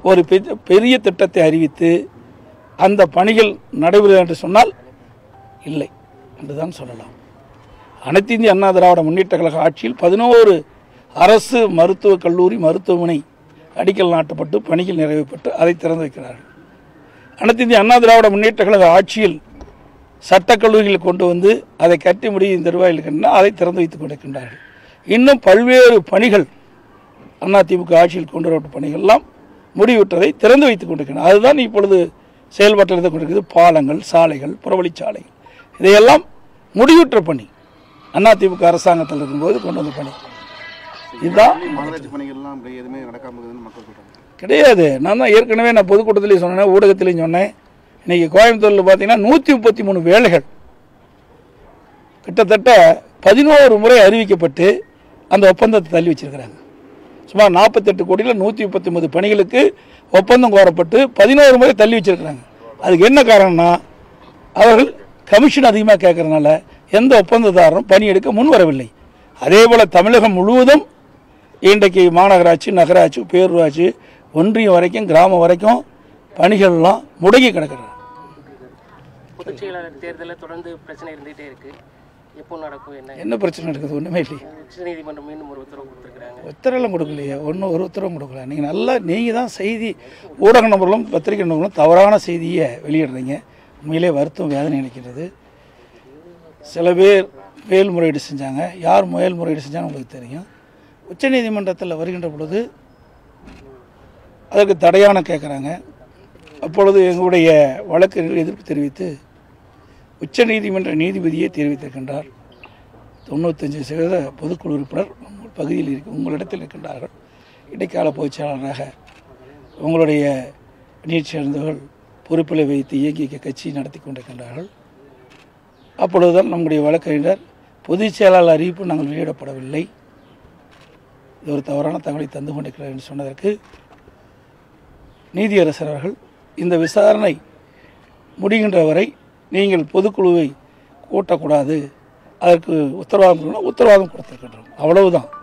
ஒரு பெ- பெரிய திட்டத்தை அறிவித்து அந்த பணிகள் நடைபெறுகிறது என்று சொன்னால் இல்லை என்றுதான் சொல்லலாம் அனைத்து இந்திய அண்ணா திராவிட முன்னேற்ற கழக ஆட்சியில் பதினோரு அரசு மருத்துவக் கல்லூரி மருத்துவமனை அடிக்கல் நாட்டப்பட்டு பணிகள் நிறைவேற்றப்பட்டு அதை திறந்து வைக்கிறார்கள் அனைத்து இந்திய அண்ணா திராவிட முன்னேற்ற கழக ஆட்சியில் சட்டக்கல்லூரிகள் கொண்டு வந்து அதை கட்டி முடியும் தருவாயில் இருக்கின்றன அதை திறந்து வைத்துக் கொண்டிருக்கின்றார்கள் இன்னும் பல்வேறு பணிகள் அதிமுக ஆட்சியில் கொண்டு வரப்பட்ட பணிகள்லாம் முடிவுற்றதை திறந்து வைத்துக் கொண்டிருக்கின்றன அதுதான் இப்பொழுது செயல்பாட்டில் இருந்து கொண்டிருக்கிறது பாலங்கள் சாலைகள் புறவழிச்சாலைகள் இதையெல்லாம் முடிவுற்ற பணி அதிமுக அரசாங்கத்தில் இருக்கும்போது கொண்டு வந்த பணி இதுதான் மாநகராட்சி பணிகள்லாம் அப்படி எதுவுமே நடக்காம இருக்குதுன்னு மக்கள் சொல்றாங்க கிடையாது நான் தான் ஏற்கனவே நான் பொதுக்கூட்டத்திலையும் சொன்னேன் ஊடகத்திலையும் சொன்னேன் இன்னைக்கு கோயம்புத்தூரில் பார்த்தீங்கன்னா நூற்றி முப்பத்தி மூணு வேலைகள் கிட்டத்தட்ட பதினோரு முறை அறிவிக்கப்பட்டு அந்த ஒப்பந்தத்தை தள்ளி வச்சிருக்கிறாங்க சுமார் நாற்பத்தெட்டு கோடியில் நூற்றி முப்பத்தி ஒன்பது பணிகளுக்கு ஒப்பந்தம் கோரப்பட்டு பதினோரு முறை தள்ளி வச்சிருக்கிறாங்க அதுக்கு என்ன காரணம்னா அவர்கள் கமிஷன் அதிகமாக கேட்கறதுனால எந்த ஒப்பந்ததாரரும் பணி எடுக்க முன் வரவில்லை அதே போல் தமிழகம் முழுவதும் இன்றைக்கு மாநகராட்சி நகராட்சி பேரூராட்சி ஒன்றியம் வரைக்கும் கிராமம் வரைக்கும் பணிகள்லாம் முடங்கி கிடக்கிறது பொதுச் செயலாளர் தேர்தலில் தொடர்ந்து பிரச்சனை இருந்துகிட்டே இருக்கு எப்போ நடக்கும் என்ன என்ன பிரச்சனை இருக்குது ஒன்றுமே இல்லையே உச்சநீதிமன்றம் மீண்டும் ஒரு உத்தரவு கொடுத்துருக்காங்க உத்தரவெல்லாம் கொடுக்கலையே ஒன்றும் ஒரு உத்தரவும் கொடுக்கல நீங்கள் நல்லா நீங்கள் தான் செய்தி ஊடக நபர்களும் பத்திரிகை நபர்களும் தவறான செய்தியை வெளியிடுறீங்க உண்மையிலே வருத்தம் வேதனை அளிக்கிறது சில பேர் மேல்முறையீடு செஞ்சாங்க யார் மேல்முறையீடு செஞ்சாங்க உங்களுக்கு தெரியும் உச்சநீதிமன்றத்தில் வருகின்ற பொழுது அதற்கு தடையான கேட்குறாங்க அப்பொழுது எங்களுடைய வழக்கு எதிர்ப்பு தெரிவித்து உச்சநீதிமன்ற நீதிபதியே தெரிவித்திருக்கின்றார் தொண்ணூத்தஞ்சு சதவீத பொதுக்குழு உறுப்பினர் உங்கள் பகுதியில் இருக்கு உங்களிடத்தில் இருக்கின்றார்கள் இடைக்கால பொதுச் செயலாளராக உங்களுடைய அணியைச் சேர்ந்தவர்கள் பொறுப்பில் வைத்து இயங்கிய கட்சி நடத்தி கொண்டிருக்கின்றார்கள் அப்பொழுதுதான் நம்முடைய வழக்கறிஞர் பொதுச் செயலாளர் அறிவிப்பு நாங்கள் வெளியிடப்படவில்லை இது ஒரு தவறான தகவலை தந்து கொண்டிருக்கிறார் என்று சொன்னதற்கு நீதியரசர் அவர்கள் இந்த விசாரணை முடிகின்ற வரை நீங்கள் பொதுக்குழுவை கூட்டக்கூடாது அதற்கு உத்தரவாதம் கொடுக்கணும். உத்தரவாதம் கொடுத்திருக்கின்றோம் அவ்வளவுதான்